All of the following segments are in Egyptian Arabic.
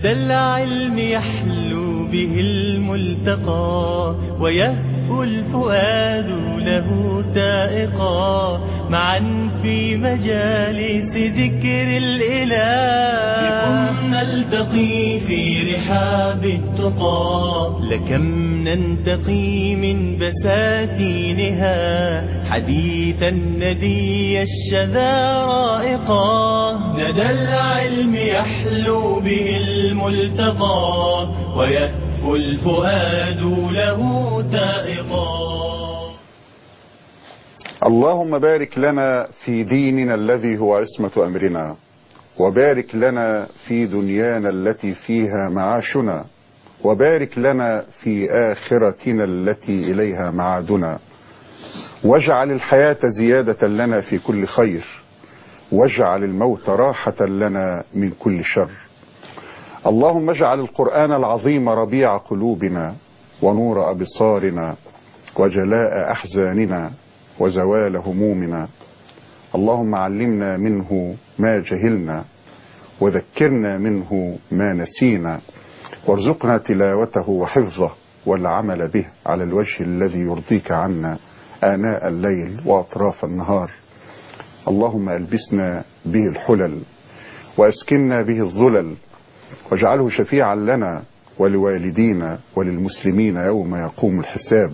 ندى العلم يحلو به الملتقى ويهفو الفؤاد له تائقا معا في مجالس ذكر الإله بكم نلتقي في رحاب التقى لكم ننتقي من بساتينها حديثا ندي الشذا رائقا ندى العلم يحلو به الملتقى ويهفو الفؤاد له تائقا اللهم بارك لنا في ديننا الذي هو عصمة أمرنا وبارك لنا في دنيانا التي فيها معاشنا وبارك لنا في آخرتنا التي إليها معادنا واجعل الحياة زيادة لنا في كل خير واجعل الموت راحة لنا من كل شر اللهم اجعل القرآن العظيم ربيع قلوبنا ونور أبصارنا وجلاء أحزاننا وزوال همومنا اللهم علمنا منه ما جهلنا وذكرنا منه ما نسينا وارزقنا تلاوته وحفظه والعمل به على الوجه الذي يرضيك عنا آناء الليل وأطراف النهار اللهم ألبسنا به الحلل وأسكننا به الظلل واجعله شفيعا لنا ولوالدينا وللمسلمين يوم يقوم الحساب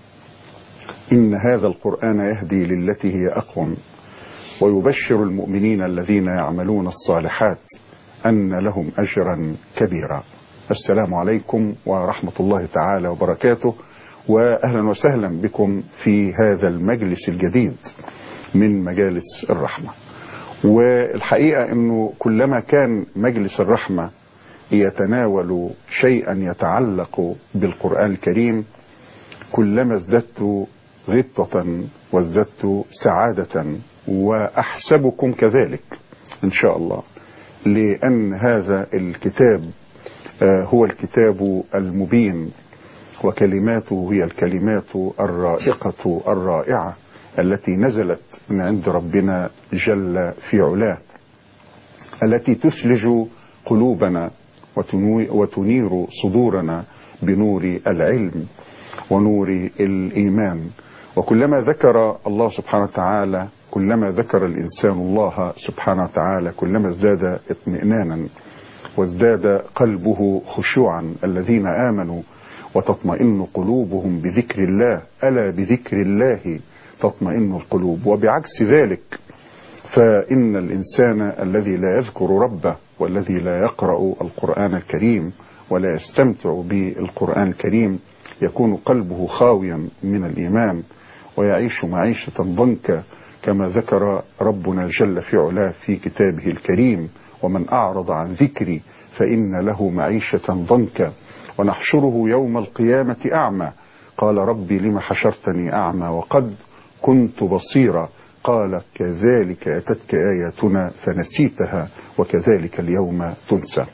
إن هذا القرآن يهدي للتي هي أقوم ويبشر المؤمنين الذين يعملون الصالحات أن لهم أجرا كبيرا السلام عليكم ورحمة الله تعالى وبركاته وأهلا وسهلا بكم في هذا المجلس الجديد من مجالس الرحمة والحقيقة أنه كلما كان مجلس الرحمة يتناول شيئا يتعلق بالقرآن الكريم كلما ازددت غبطة وازددت سعادة وأحسبكم كذلك إن شاء الله لأن هذا الكتاب هو الكتاب المبين وكلماته هي الكلمات الرائقة الرائعة التي نزلت من عند ربنا جل في علاه التي تثلج قلوبنا وتنير صدورنا بنور العلم ونور الإيمان وكلما ذكر الله سبحانه وتعالى كلما ذكر الإنسان الله سبحانه وتعالى كلما ازداد اطمئنانا وازداد قلبه خشوعا الذين آمنوا وتطمئن قلوبهم بذكر الله ألا بذكر الله تطمئن القلوب وبعكس ذلك فإن الإنسان الذي لا يذكر ربه والذي لا يقرأ القرآن الكريم ولا يستمتع بالقرآن الكريم يكون قلبه خاويا من الإيمان ويعيش معيشة ضنكا كما ذكر ربنا جل في علاه في كتابه الكريم ومن أعرض عن ذكري فإن له معيشة ضنكا ونحشره يوم القيامة أعمى قال ربي لم حشرتني أعمى وقد كنت بصيرا قال كذلك أتتك آياتنا فنسيتها وكذلك اليوم تنسى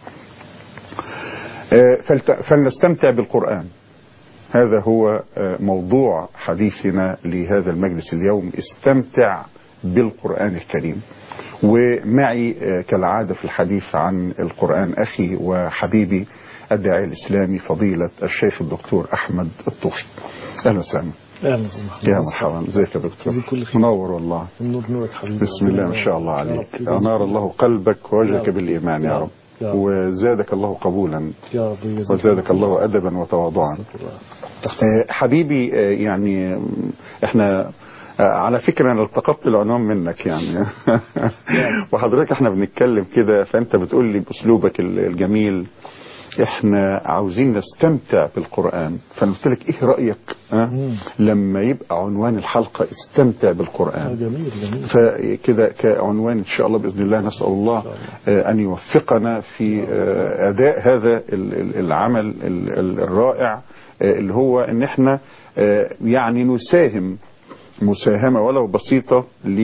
فلنستمتع بالقرآن هذا هو موضوع حديثنا لهذا المجلس اليوم استمتع بالقرآن الكريم ومعي كالعادة في الحديث عن القرآن أخي وحبيبي الداعي الإسلامي فضيلة الشيخ الدكتور أحمد الطوفي أهلا وسهلا اهلا يا مرحبا ازيك يا دكتور جزاك كل خير. منور والله النور نورك حبيبي بسم الله ما شاء الله يا عليك رب. أنار الله قلبك ووجهك يا رب. بالإيمان يا يا رب رب. يا رب. وزادك الله قبولا يا رب يجزاك وزادك الله أدبا وتواضعا آه، حبيبي آه، يعني آم، احنا آه، على فكرة انا التقطت العنوان منك يعني وحضرتك احنا بنتكلم كده فانت بتقول لي باسلوبك ال- الجميل احنا عاوزين نستمتع بالقرآن فانا قلت لك ايه رأيك ها مم. لما يبقى عنوان الحلقة استمتع آه، بالقرآن جميل جميل فكده كعنوان ان شاء الله باذن الله نسال الله آه، ان يوفقنا في آه، اداء هذا ال- ال- العمل ال- ال- الرائع آه، اللي هو ان احنا آه، يعني نساهم مساهمة ولو بسيطة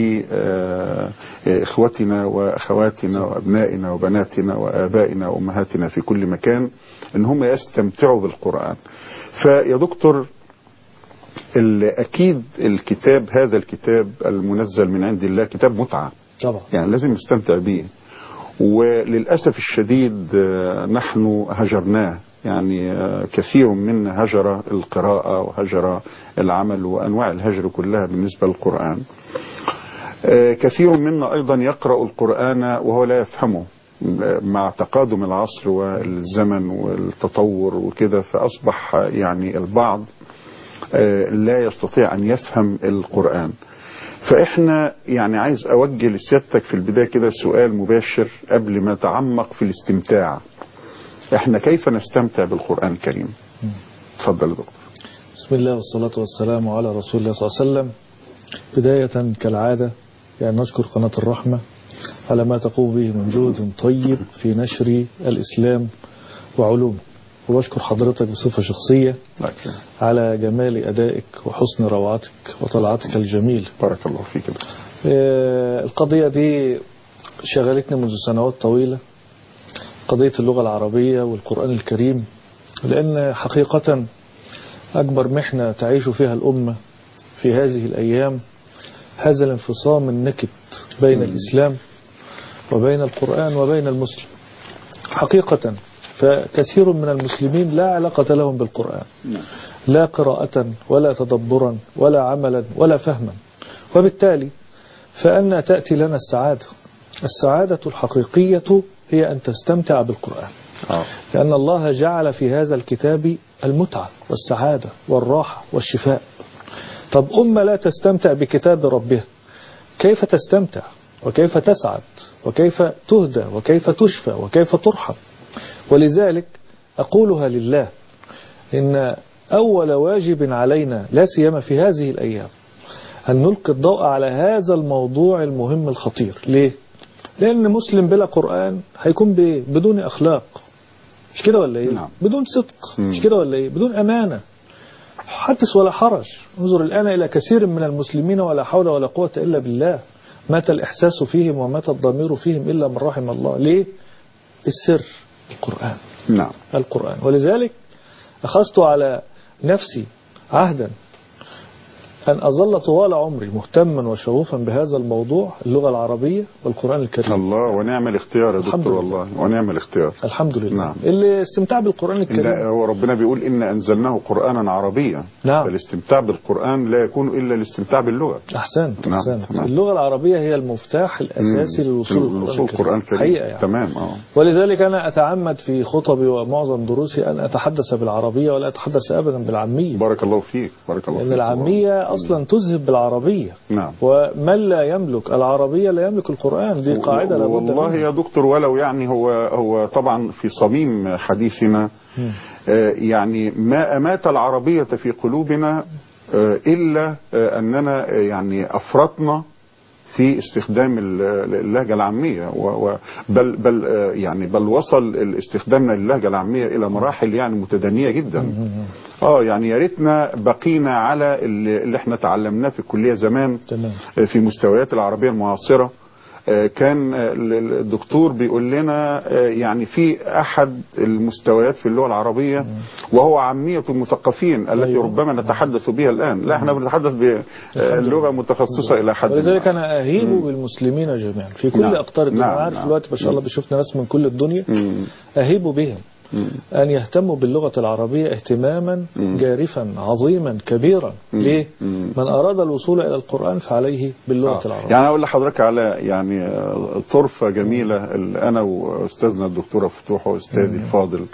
لإخوتنا وأخواتنا وأبنائنا وبناتنا وآبائنا وأمهاتنا في كل مكان إن هم يستمتعوا بالقرآن فيا دكتور ال- أكيد الكتاب هذا الكتاب المنزل من عند الله كتاب متعة طبعا يعني لازم نستمتع بيه وللأسف الشديد آه، نحن هجرناه يعني آه، كثير منا هجر القراءة وهجر العمل وأنواع الهجر كلها بالنسبة للقرآن آه، كثير منا أيضا يقرأ القرآن وهو لا يفهمه مع تقادم العصر والزمن والتطور وكده فأصبح يعني البعض آه، لا يستطيع أن يفهم القرآن فإحنا يعني عايز أوجه لسيادتك في البداية كده سؤال مباشر قبل ما نتعمق في الاستمتاع إحنا كيف نستمتع بالقرآن الكريم تفضل يا دكتور بسم الله والصلاة والسلام على رسول الله صلى الله عليه وسلم بداية كالعادة يعني نشكر قناة الرحمة على ما تقوم به من جهد طيب في نشر الإسلام وعلومه وبشكر حضرتك بصفة شخصية الله يكرمك. على جمال أدائك وحسن روعتك وطلعتك الجميل بارك الله فيك يا دكتور. آه، القضية دي شغلتني منذ سنوات طويلة قضية اللغة العربية والقرآن الكريم لأن حقيقة أكبر محنة تعيش فيها الأمة في هذه الأيام هذا الانفصام النكد بين الإسلام وبين القرآن وبين المسلم حقيقة فكثير من المسلمين لا علاقة لهم بالقرآن لا قراءة ولا تدبرا ولا عملا ولا فهما وبالتالي فأن تأتي لنا السعادة السعادة الحقيقية هي أن تستمتع بالقرآن آه. لأن الله جعل في هذا الكتاب المتعة والسعادة والراحة والشفاء طب أمة لا تستمتع بكتاب ربها كيف تستمتع وكيف تسعد وكيف تهدى وكيف تشفى وكيف ترحم ولذلك أقولها لله إن أول واجب علينا لا سيما في هذه الأيام أن نلقي الضوء على هذا الموضوع المهم الخطير ليه؟ لأن مسلم بلا قرآن هيكون بإيه؟ بدون أخلاق مش كده ولا إيه؟ نعم. بدون صدق مم. مش كده ولا إيه؟ بدون أمانة حدث ولا حرج انظر الآن إلى كثير من المسلمين ولا حول ولا قوة إلا بالله مات الإحساس فيهم ومات الضمير فيهم إلا من رحم الله ليه؟ السر القرآن نعم القرآن ولذلك أخذت على نفسي عهدا أن أظل طوال عمري مهتما وشغوفا بهذا الموضوع اللغة العربية والقرآن الكريم الله ونعم الاختيار يا الحمد دكتور لله. والله ونعم الاختيار الحمد لله نعم. اللي استمتاع بالقرآن لا الكريم هو ربنا بيقول إن أنزلناه قرآنا عربيا نعم. فالاستمتاع بالقرآن لا يكون إلا الاستمتاع باللغة أحسنت نعم، أحسنت نعم. اللغة العربية هي المفتاح الأساسي مم. للوصول للوصول القرآن الكريم حقيقة يعني. تمام اه ولذلك أنا أتعمد في خطبي ومعظم دروسي أن أتحدث بالعربية ولا أتحدث أبدا بالعامية بارك الله فيك بارك الله لأن فيك العامية أصلا تذهب بالعربية نعم ومن لا يملك العربية لا يملك القرآن دي قاعدة لابد والله منها. يا دكتور ولو يعني هو هو طبعا في صميم حديثنا مم. آه، يعني ما أمات العربية في قلوبنا آه، إلا آه، أننا آه، يعني أفرطنا في استخدام ال- اللهجة العامية و- و- بل بل آه، يعني بل وصل استخدامنا للهجة العامية إلى مراحل يعني متدنية جدا اه يعني يا ريتنا بقينا على اللي اللي احنا تعلمناه في الكلية زمان تمام في مستويات العربية المعاصرة آه، كان آه، الدكتور بيقول لنا آه، يعني في أحد المستويات في اللغة العربية وهو عامية المثقفين التي أيوة. ربما نتحدث بها الآن لا احنا بنتحدث بلغة متخصصة إلى حد ولذلك ما. أنا أهيب مم. بالمسلمين جميعا في كل نعم. أقطار الدنيا نعم، أنا عارف نعم. دلوقتي ما شاء الله بشوفنا ناس من كل الدنيا مم. أهيب بهم مم. أن يهتموا باللغة العربية اهتماما مم. جارفا عظيما كبيرا مم. ليه؟ مم. من أراد الوصول إلى القرآن فعليه باللغة آه. العربية يعني اقول لحضرتك على يعني آه، طرفه جميله اللي انا واستاذنا الدكتوره فتوح واستاذي الفاضل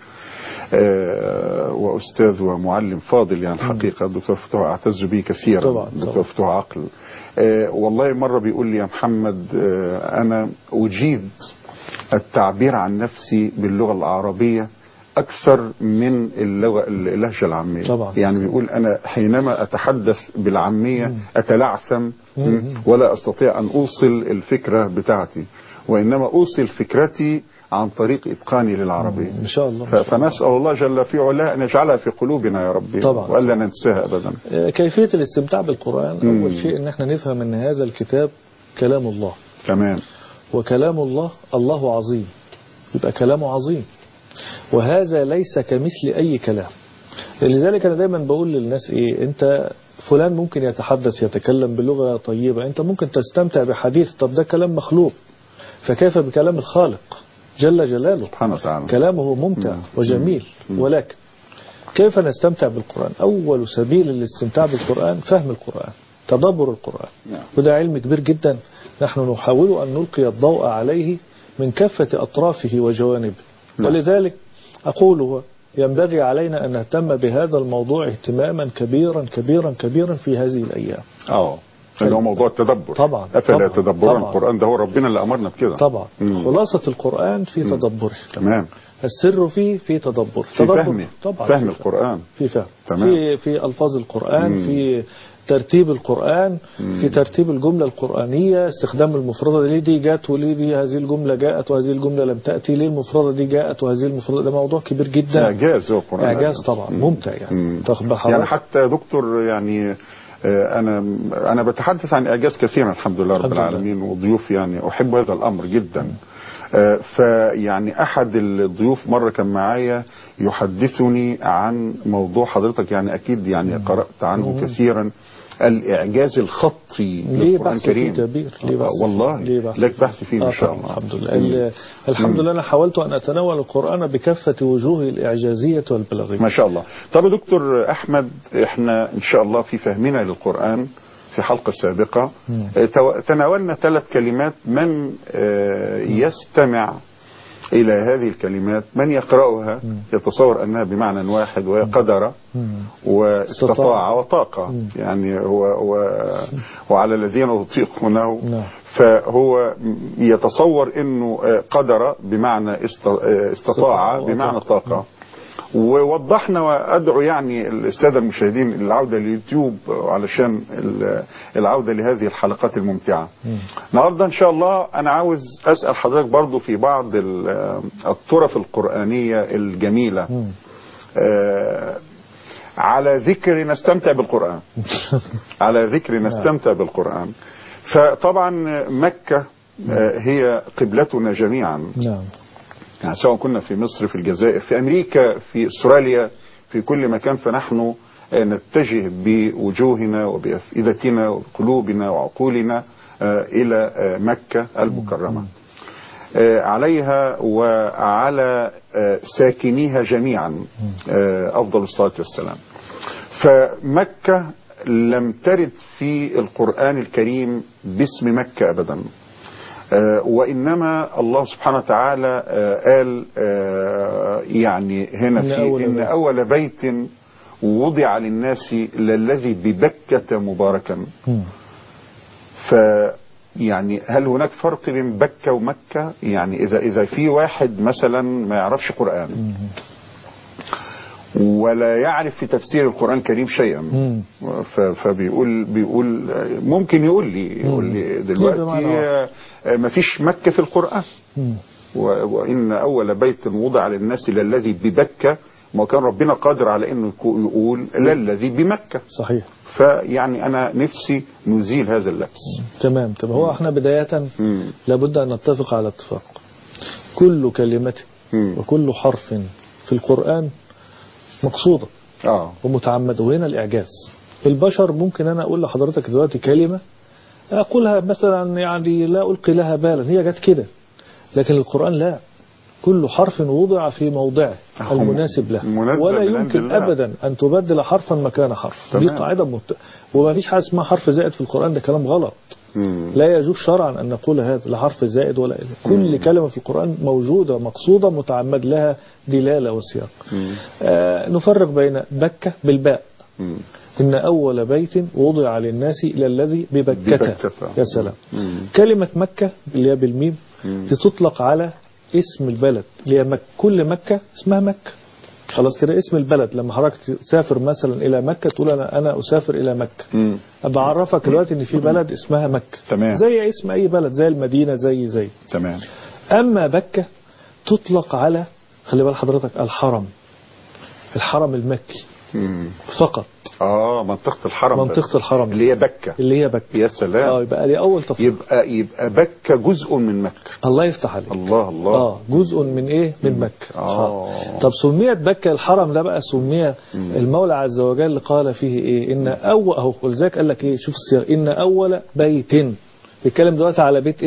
آه، واستاذ ومعلم فاضل يعني الحقيقه الدكتور فتوح اعتز به كثيرا طبعاً، الدكتور طبعاً. فتوح عقل آه، والله مره بيقول لي يا محمد آه، انا اجيد التعبير عن نفسي باللغه العربيه اكثر من اللغه اللهجه العاميه طبعاً. يعني بيقول انا حينما اتحدث بالعاميه اتلعثم مم. ولا استطيع ان اوصل الفكره بتاعتي وانما اوصل فكرتي عن طريق اتقاني للعربيه إن شاء الله ف- فنسال الله جل في علاه ان يجعلها في قلوبنا يا ربي طبعاً. والا ننساها ابدا كيفية الاستمتاع بالقرآن مم. أول شيء أن احنا نفهم أن هذا الكتاب كلام الله تمام وكلام الله الله عظيم يبقى كلامه عظيم وهذا ليس كمثل أي كلام لذلك أنا دايما بقول للناس إيه أنت فلان ممكن يتحدث يتكلم بلغة طيبة أنت ممكن تستمتع بحديث طب ده كلام مخلوق فكيف بكلام الخالق جل جلاله سبحانه وتعالى كلامه ممتع مم. وجميل مم. ولكن كيف نستمتع بالقرآن أول سبيل للاستمتاع بالقرآن فهم القرآن تدبر القرآن نعم. وده علم كبير جدا نحن نحاول أن نلقي الضوء عليه من كافة أطرافه وجوانبه نعم. ولذلك أقول هو ينبغي علينا أن نهتم بهذا الموضوع اهتماما كبيرا كبيرا كبيرا في هذه الأيام اه اللي هو موضوع التدبر طبعا، افلا طبعا، يتدبرون طبعا. القران ده هو ربنا اللي امرنا بكده طبعا مم. خلاصة القرآن في تدبره تمام السر فيه في تدبر في تدبر فهمه طبعا فهم في القران في فهم تمام. في في الفاظ القران مم. في ترتيب القران في ترتيب الجمله القرانيه استخدام المفرده ليه دي جاءت وليه دي هذه الجمله جاءت وهذه الجمله لم تاتي ليه المفرده دي جاءت وهذه المفرده ده موضوع كبير جدا اعجاز هو القران اعجاز طبعا مم. ممتع يعني مم. تاخد بال يعني حضرتك؟ حتى يا دكتور يعني آه، انا انا بتحدث عن اعجاز كثيرا الحمد لله رب الحمد لله. العالمين وضيوف يعني احب هذا الامر جدا آه، فيعني احد الضيوف مره كان معايا يحدثني عن موضوع حضرتك يعني اكيد يعني قرات عنه كثيرا الاعجاز الخطي ليه للقران بحث فيه الكريم كبير ليه آه، بحث فيه؟ والله ليه بحث لك بحث فيه آه ان شاء طبعاً، الله الحمد لله مم. ال- الحمد مم. لله انا حاولت ان اتناول القران بكافه وجوهه الاعجازيه والبلاغيه ما شاء الله طب يا دكتور احمد احنا ان شاء الله في فهمنا للقران في حلقه سابقه مم. اه، تو- تناولنا ثلاث كلمات من اه، يستمع الى هذه الكلمات من يقراها يتصور انها بمعنى واحد وهي قدر مم. واستطاع استطاع. وطاقه مم. يعني هو هو وعلى الذين يطيقونه نعم. فهو يتصور انه اه، قدر بمعنى است- اه، استطاع استطاع بمعنى وطاقة. طاقه ووضحنا وادعو يعني الساده المشاهدين للعوده لليوتيوب علشان ال- العوده لهذه الحلقات الممتعه. النهارده ان شاء الله انا عاوز اسال حضرتك برضو في بعض ال- الطرف القرانيه الجميله مم. آه، على ذكر نستمتع بالقران. على ذكر نستمتع بالقران. فطبعا مكه آه، هي قبلتنا جميعا نعم يعني سواء كنا في مصر في الجزائر في أمريكا في أستراليا في كل مكان فنحن آه، نتجه بوجوهنا وبأفئدتنا وقلوبنا وعقولنا آه، إلى آه، مكة المكرمة آه، عليها وعلى آه، ساكنيها جميعا آه، أفضل الصلاة والسلام فمكة لم ترد في القرآن الكريم باسم مكة أبدا آه، وإنما الله سبحانه وتعالى آه، قال آه، يعني هنا إن في أول إن بيت. أول بيت وضع للناس للذي ببكة مباركا مم. ف يعني هل هناك فرق بين بكة ومكة يعني إذا إذا في واحد مثلا ما يعرفش قرآن مم. ولا يعرف في تفسير القرآن الكريم شيئا مم. ف- فبيقول بيقول ممكن يقول لي يقول لي مم. دلوقتي بمعنى آه، ما فيش مكة في القرآن مم. و- وإن أول بيت وضع للناس للذي ببكة ما كان ربنا قادر على إنه يكو- يقول للذي بمكة صحيح فيعني أنا نفسي نزيل هذا اللبس تمام طب هو احنا بداية مم. لابد أن نتفق على اتفاق كل كلمة مم. وكل حرف في القرآن مقصودة آه ومتعمدة وهنا الإعجاز البشر ممكن أنا أقول لحضرتك دلوقتي كلمة أقولها مثلا يعني لا ألقي لها بالا هي جت كده لكن القرآن لا كل حرف وضع في موضعه أهو المناسب له منزل ولا من عند يمكن الله. أبدا أن تبدل حرفا مكان حرف دي تمام. قاعدة مت... وما فيش حاجة اسمها حرف زائد في القرآن ده كلام غلط مم. لا يجوز شرعا أن نقول هذا لا حرف زائد ولا إله كل كلمة في القرآن موجودة مقصودة متعمد لها دلالة وسياق مم. آه نفرق بين بكة بالباء مم. إن أول بيت وضع للناس إلى الذي ببكة ببكة. يا سلام مم. كلمة مكة اللي هي بالميم مم. دي تطلق على اسم البلد اللي هي مك... كل مكة اسمها مكة خلاص كده اسم البلد لما حضرتك تسافر مثلا إلى مكة تقول أنا أنا أسافر إلى مكة مم. بعرفك دلوقتي إن في بلد اسمها مكة تمام. زي اسم أي بلد زي المدينة زي زي تمام أما بكة تطلق على خلي بال حضرتك الحرم الحرم المكي مم. فقط اه منطقة الحرم منطقة بس. الحرم اللي هي بكة اللي هي بكة يا سلام اه يبقى دي أول تفصيل يبقى يبقى بكة جزء من مكة الله يفتح عليك الله الله اه جزء من ايه من مكة آه. طب سميت بكة الحرم ده بقى سمي المولى عز وجل قال فيه ايه ان اول اهو ولذلك قال لك ايه شوف السياق ان اول بيت بيتكلم دلوقتي على بيت ايه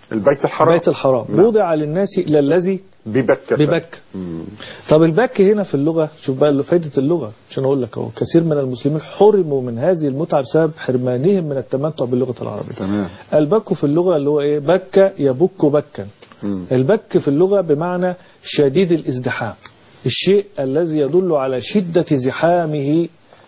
البيت الحرام بيت الحرام نعم. وضع للناس إلى الذي ببكة ببكة مم. طب البك هنا في اللغة شوف بقى فايدة اللغة عشان أقول لك أهو كثير من المسلمين حرموا من هذه المتعة بسبب حرمانهم من التمتع باللغة العربية تمام البك في اللغة اللي هو إيه بك يبك بكا مم. البك في اللغة بمعنى شديد الازدحام الشيء الذي يدل على شدة زحامه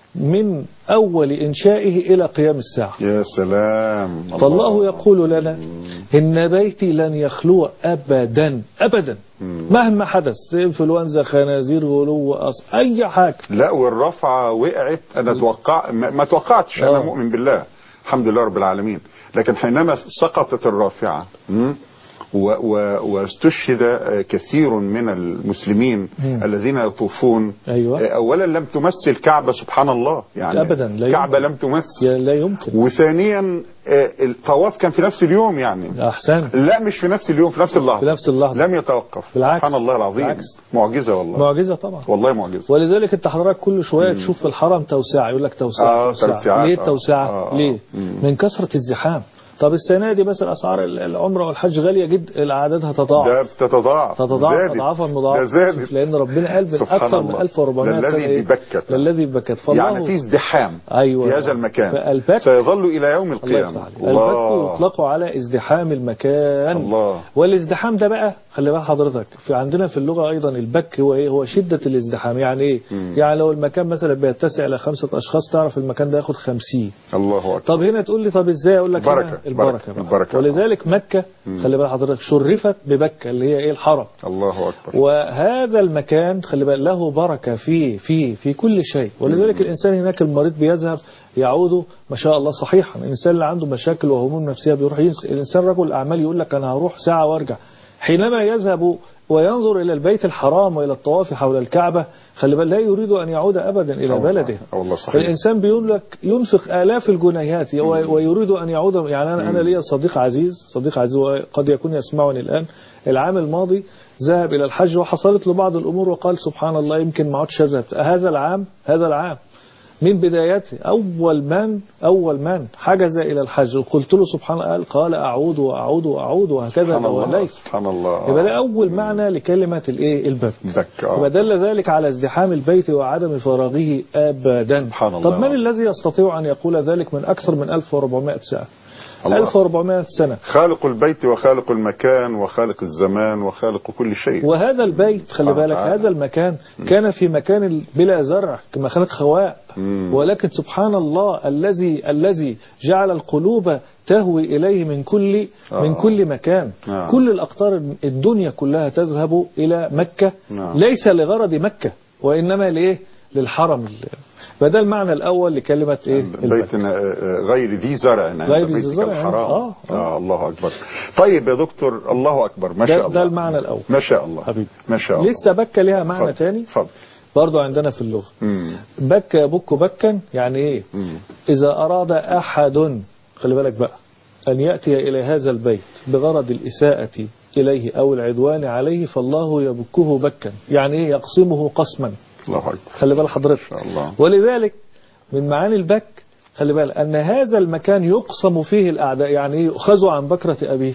من أول إنشائه إلى قيام الساعة يا سلام فالله الله. يقول لنا إن بيتي لن يخلو أبدا أبدا مم. مهما حدث انفلونزا خنازير غلو أص أي حاجة لا والرفعة وقعت انا توقع ما ما توقعتش انا آه. مؤمن بالله الحمد لله رب العالمين لكن حينما سقطت الرافعة مم، و- و- واستشهد آه، كثير من المسلمين مم. الذين يطوفون أيوة. آه، اولا لم تمس الكعبة سبحان الله يعني أبداً، لا الكعبة يمكن. لم تمس يا لا يمكن وثانيا آه، الطواف كان في نفس اليوم يعني أحسن لا مش في نفس اليوم في نفس اللحظة في نفس اللحظة لم يتوقف بالعكس. سبحان الله العظيم بالعكس. معجزة والله معجزة طبعا والله معجزة ولذلك انت حضرتك كل شوية تشوف في الحرم توسعة يقول لك توسعة آه، توسعة توسعات، ليه آه. التوسعة آه، آه. ليه مم. من كثرة الزحام طب السنة دي مثلا أسعار ال- العمرة والحج غالية جدا عددها تضاعف ده بتتضاعف تتضاعف زادت. أضعافا ده مضاعفة زادت لأن ربنا قال من سبحان أكثر من الله. 1400 سنة للذي إيه؟ ببكة. للذي ببكت فالله يعني في ازدحام أيوة. في هذا المكان فالبك سيظل إلى يوم الله القيامة يفتح عليك. البك يطلق على ازدحام المكان الله. والازدحام ده بقى خلي بقى حضرتك في عندنا في اللغة أيضا البك هو إيه هو شدة الازدحام يعني إيه مم. يعني لو المكان مثلا بيتسع إلى خمسة أشخاص تعرف المكان ده ياخد خمسين الله أكبر طب هنا تقول لي طب ازاي اقول لك البركة. هنا البركه البركة. بقى. البركة. ولذلك مكه خلي بالك حضرتك شرفت ببكه اللي هي ايه الحرم الله أكبر وهذا المكان خلي بالك له بركه فيه فيه في كل شيء ولذلك الانسان هناك المريض بيذهب يعود ما شاء الله صحيحا الانسان اللي عنده مشاكل وهموم نفسيه بيروح ينس... الانسان رجل الاعمال يقول لك انا هروح ساعه وارجع حينما يذهب وينظر الى البيت الحرام والى الطواف حول الكعبه خلي بالك لا يريد ان يعود ابدا الى والله. بلده والله صحيح الإنسان بيقول لك ينفق آلاف الجنيهات و- ويريد أن يعود يعني أنا, أنا لي صديق عزيز صديق عزيز وقد يكون يسمعني الآن العام الماضي ذهب إلى الحج وحصلت له بعض الأمور وقال سبحان الله يمكن ما عدش أذهب هذا العام هذا العام من بدايته أول من أول من حجز إلى الحج قلت له سبحان الله قال, قال أعود وأعود وأعود وهكذا سبحان الله دواليك سبحان الله يبقى ده أول معنى لكلمة الإيه البك بك آه. ودل ذلك على ازدحام البيت وعدم فراغه أبدا سبحان الله. طب من الذي يستطيع أن يقول ذلك من أكثر من 1400 سنة الله. 1400 سنة خالق البيت وخالق المكان وخالق الزمان وخالق كل شيء وهذا البيت خلي آه، بالك آه. هذا المكان كان في مكان بلا زرع كما خلق خواء مم. ولكن سبحان الله الذي الذي جعل القلوب تهوي إليه من كل آه. من كل مكان آه. كل الأقطار الدنيا كلها تذهب إلى مكة نعم. ليس لغرض مكة وإنما لإيه للحرم فده المعنى الأول لكلمة إيه بيت غير ذي زرع عند غير ذي بيتك زرع، الحرام آه، آه. آه الله أكبر طيب يا دكتور الله أكبر ما ده, شاء الله ده المعنى الأول ما شاء الله حبيبي. ما شاء الله لسه بكة لها معنى اتفضل. تاني اتفضل برضو عندنا في اللغة مم. بك يبك بكا يعني إيه مم. إذا أراد أحد خلي بالك بقى أن يأتي إلى هذا البيت بغرض الإساءة إليه أو العدوان عليه فالله يبكه بكا يعني إيه يقسمه قسما الله أكبر خلي بال حضرتك ما شاء الله ولذلك من معاني البك خلي بالك أن هذا المكان يقسم فيه الأعداء يعني إيه؟ يؤخذ عن بكرة أبيه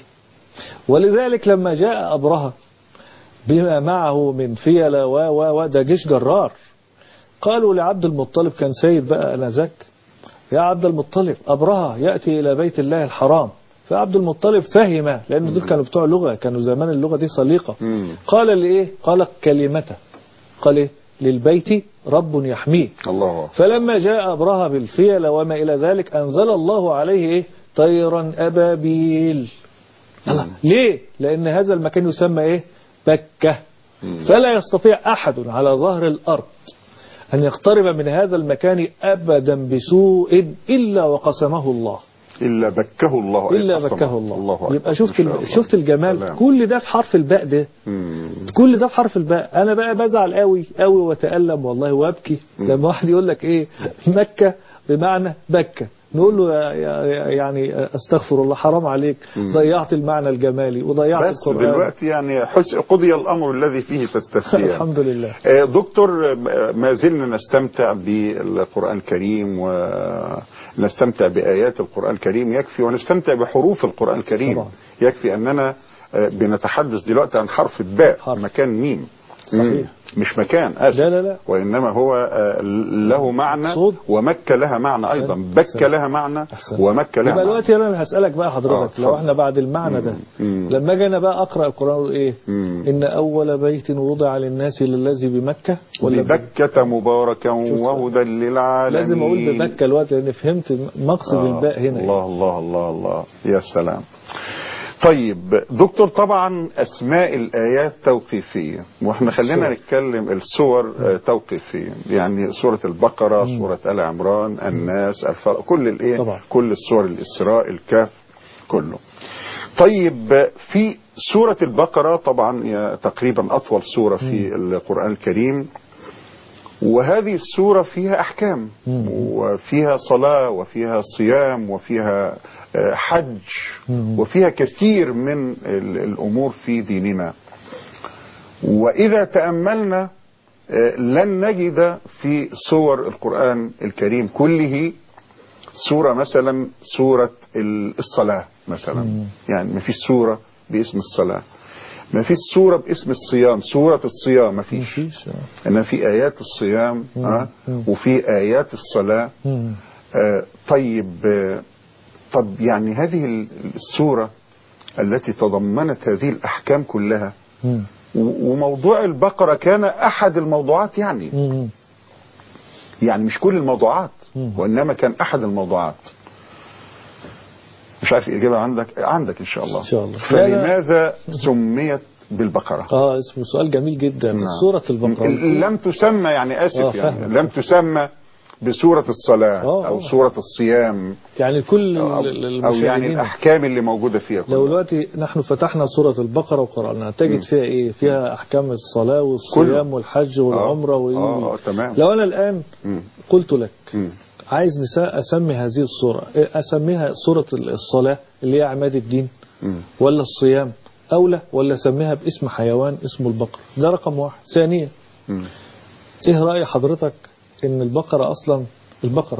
ولذلك لما جاء أبرهة بما معه من فيلة و و و ده جيش جرار قالوا لعبد المطلب كان سيد بقى أنذاك يا عبد المطلب أبرهة يأتي إلى بيت الله الحرام فعبد المطلب فهم لأن دول كانوا بتوع لغة كانوا زمان اللغة دي سليقة مم. قال لإيه قال كلمته قال إيه للبيت رب يحميه الله أكبر فلما جاء أبرهة بالفيل وما إلى ذلك أنزل الله عليه إيه؟ طيرا أبابيل الله. ليه؟ لأن هذا المكان يسمى إيه؟ بكة فلا يستطيع أحد على ظهر الأرض أن يقترب من هذا المكان أبدا بسوء إلا وقسمه الله إلا بكه الله إلا قسمه. بكه الله, الله أكبر. يبقى شفت ما شاء ال- الله. شفت الجمال سلام. كل ده في حرف الباء ده مم. كل ده في حرف الباء انا بقى بزعل قوي قوي واتالم والله وابكي لما واحد يقول لك ايه مكه بمعنى بكه نقول له يا- يا- يعني استغفر الله حرام عليك ضيعت المعنى الجمالي وضيعت بس القرآن دلوقتي يعني حس قضي الامر الذي فيه تستفتيان الحمد لله آه، دكتور آه، ما زلنا نستمتع بالقرآن الكريم ونستمتع بآيات القرآن الكريم يكفي ونستمتع بحروف القرآن الكريم طبعا. يكفي أننا آه، بنتحدث دلوقتي عن حرف الباء حرف. مكان ميم صحيح. مم. مش مكان آسف لا لا لا. وإنما هو آه، له معنى صوت. ومكة لها معنى أيضا أحسن. بكة أحسن. لها معنى أحسن. ومكة لها يبقى معنى دلوقتي انا هسالك بقى حضرتك آه، لو اتفضل. احنا بعد المعنى ده مم. لما اجي انا بقى اقرا القران ايه مم. ان اول بيت وضع للناس للذي بمكه ولا ب- ببكة مباركا شفت. وهدى للعالمين لازم اقول بمكه الوقت لان فهمت مقصد آه، الباء هنا إيه. الله الله الله الله يا سلام طيب دكتور طبعا اسماء الايات توقيفيه واحنا خلينا السور. نتكلم السور آه، توقيفيه يعني سوره البقره سوره ال عمران الناس الفرق كل الايه طبعا. كل السور الاسراء الكهف كله طيب في سوره البقره طبعا هي تقريبا اطول سوره في القران الكريم وهذه السورة فيها أحكام مم. وفيها صلاة وفيها صيام وفيها آه، حج مم. وفيها كثير من ال- الأمور في ديننا وإذا تأملنا آه، لن نجد في سور القرآن الكريم كله سورة مثلا سورة ال- الصلاة مثلا مم. يعني ما فيش سورة باسم الصلاة ما فيش سورة باسم الصيام سورة الصيام ما فيش مفيش آه. ان في ايات الصيام مم. ها مم. وفي ايات الصلاه مم. آه، طيب آه، طب يعني هذه ال- السوره التي تضمنت هذه الاحكام كلها مم. و- وموضوع البقره كان احد الموضوعات يعني مم. يعني مش كل الموضوعات مم. وانما كان احد الموضوعات مش عارف الاجابه عندك عندك ان شاء الله إن شاء الله. فلماذا سميت بالبقره اه اسمه سؤال جميل جدا نعم. سورة البقرة لم تسمى يعني اسف آه، يعني فاهمك. لم تسمى بسورة الصلاة آه، او آه. سورة الصيام يعني كل او, ال- ال- أو يعني المشاهدين الاحكام اللي موجودة فيها لو كلها. دلوقتي نحن فتحنا سورة البقرة وقرأناها تجد مم. فيها ايه فيها احكام الصلاة والصيام كله. والحج والعمرة آه، و آه، آه، تمام. لو انا الان مم. قلت لك مم. عايز نساء اسمي هذه السورة إيه، اسميها سورة الصلاة اللي هي عماد الدين مم. ولا الصيام اولى ولا اسميها باسم حيوان اسمه البقرة ده رقم واحد ثانيا مم. ايه رأي حضرتك ان البقرة اصلا البقرة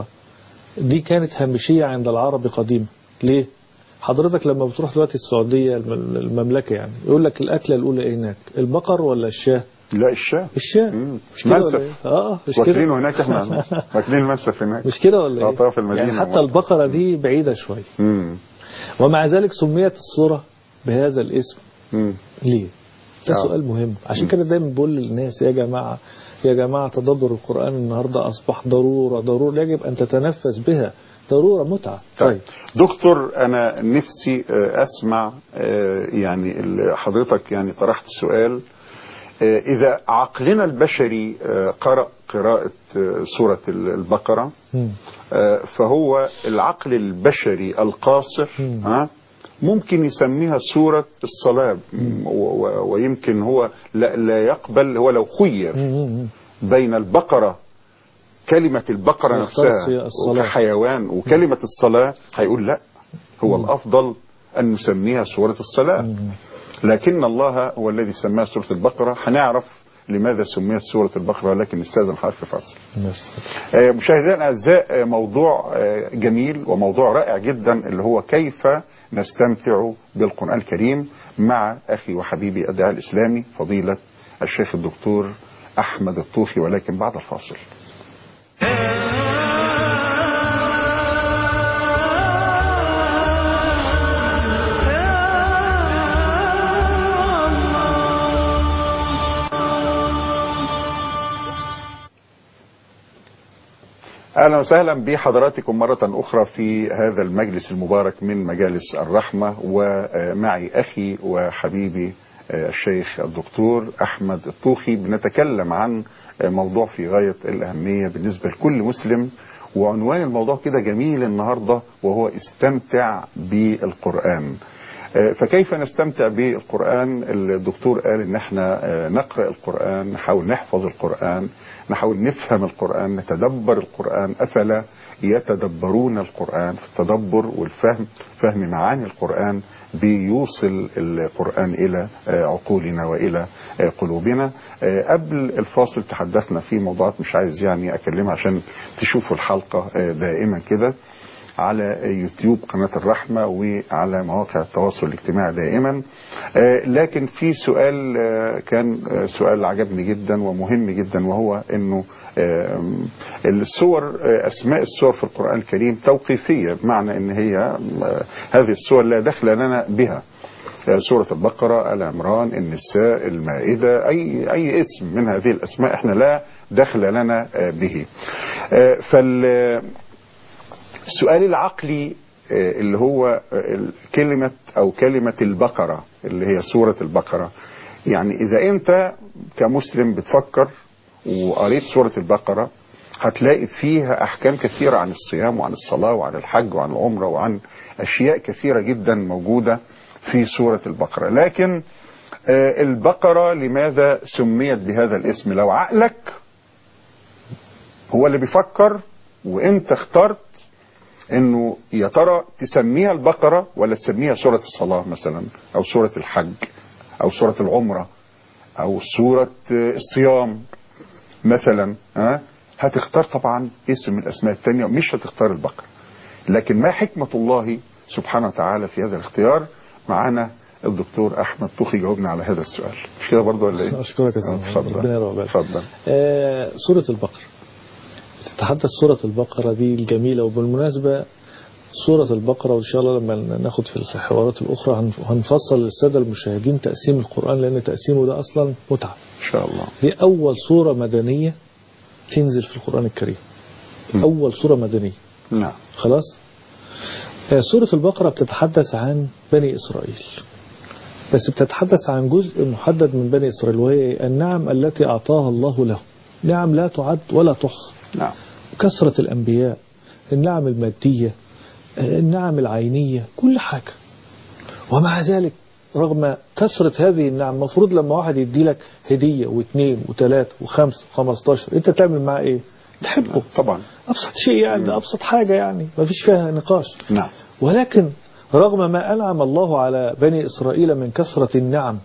دي كانت هامشية عند العرب قديما ليه حضرتك لما بتروح دلوقتي السعودية الم- المملكة يعني يقول لك الأكلة الأولى إيه هناك البقر ولا الشاه لا الشاه الشاه مم. مش كده ولا منسف. إيه؟ اه مش كده واكلينه هناك احنا واكلين المنسف هناك مش كده ولا آه، ايه طرف المدينة يعني حتى والله. البقرة دي بعيدة شوية مم. ومع ذلك سميت الصورة بهذا الاسم مم. ليه ده آه. سؤال مهم عشان كده دايما بقول للناس يا جماعة يا جماعة تدبر القرآن النهاردة أصبح ضرورة ضرورة يجب أن تتنفس بها ضرورة متعة طيب دكتور انا نفسي آه، اسمع آه، يعني ال- حضرتك يعني طرحت سؤال آه، اذا عقلنا البشري آه، قرأ قراءة آه، سورة ال- البقرة مم. آه، فهو العقل البشري القاصر مم. ها ممكن يسميها سورة الصلاة و- و- ويمكن هو لا, لا يقبل هو لو خير مم. بين البقرة كلمة البقرة يختار نفسها الصلاة. كحيوان وكلمة الصلاة هيقول لا هو الأفضل أن نسميها سورة الصلاة مم. لكن الله هو الذي سماها سورة البقرة هنعرف لماذا سميت سورة البقرة ولكن نستاذن حرف فصل بس. آه، مشاهدينا الاعزاء آه، موضوع آه، جميل وموضوع رائع جدا اللي هو كيف نستمتع بالقران الكريم مع اخي وحبيبي الداعي الاسلامي فضيله الشيخ الدكتور احمد الطوخي ولكن بعد الفاصل. اهلا وسهلا بحضراتكم مرة اخرى في هذا المجلس المبارك من مجالس الرحمة ومعي اخي وحبيبي الشيخ الدكتور احمد الطوخي بنتكلم عن موضوع في غاية الاهمية بالنسبة لكل مسلم وعنوان الموضوع كده جميل النهاردة وهو استمتع بالقرآن آه، فكيف نستمتع بالقرآن الدكتور قال ان احنا آه، نقرأ القرآن نحاول نحفظ القرآن نحاول نفهم القرآن نتدبر القرآن أفلا يتدبرون القرآن في التدبر والفهم فهم معاني القرآن بيوصل القرآن إلى آه، عقولنا وإلى آه، قلوبنا آه، قبل الفاصل تحدثنا في موضوعات مش عايز يعني أكلمها عشان تشوفوا الحلقة آه، دائما كده على يوتيوب قناة الرحمة وعلى مواقع التواصل الاجتماعي دائما آه، لكن في سؤال آه، كان آه، سؤال عجبني جدا ومهم جدا وهو انه آه، الصور آه، اسماء الصور في القرآن الكريم توقيفية بمعنى ان هي آه، هذه الصور لا دخل لنا بها آه، سورة البقرة آل عمران النساء المائدة أي أي اسم من هذه الأسماء احنا لا دخل لنا آه، به آه، فال السؤال العقلي آه، اللي هو آه، كلمة أو كلمة البقرة اللي هي سورة البقرة يعني إذا أنت كمسلم بتفكر وقريت سورة البقرة هتلاقي فيها أحكام كثيرة عن الصيام وعن الصلاة وعن الحج وعن العمرة وعن أشياء كثيرة جدا موجودة في سورة البقرة لكن آه، البقرة لماذا سميت بهذا الاسم لو عقلك هو اللي بيفكر وانت اخترت انه يا ترى تسميها البقرة ولا تسميها سورة الصلاة مثلا او سورة الحج او سورة العمرة او سورة آه، الصيام مثلا ها هتختار طبعا اسم من الاسماء الثانية مش هتختار البقرة لكن ما حكمة الله سبحانه وتعالى في هذا الاختيار معانا الدكتور احمد طوخي جاوبنا على هذا السؤال مش كده برضه ولا ايه؟ أشكرك يا آه، سيدي ربنا اتفضل يرضى عليك. اتفضل آه، سورة البقرة تتحدث سورة البقرة دي الجميلة وبالمناسبة سورة البقرة وإن شاء الله لما ناخد في الحوارات الأخرى هنف- هنفصل للسادة المشاهدين تقسيم القرآن لأن تقسيمه ده أصلا متعة ان شاء الله دي أول سورة مدنية تنزل في القرآن الكريم م. أول سورة مدنية نعم خلاص آه، سورة البقرة بتتحدث عن بني إسرائيل بس بتتحدث عن جزء محدد من بني إسرائيل وهي النعم التي أعطاها الله له نعم لا تعد ولا تحصى نعم كثرة الأنبياء النعم المادية آه، النعم العينية كل حاجة ومع ذلك رغم كثرة هذه النعم المفروض لما واحد يدي لك هدية واثنين وثلاثة وخمسة وخمستاشر انت تعمل معاه ايه تحبه طبعا أبسط شيء يعني ده أبسط حاجة يعني ما فيش فيها نقاش نعم ولكن رغم ما أنعم الله على بني إسرائيل من كثرة النعم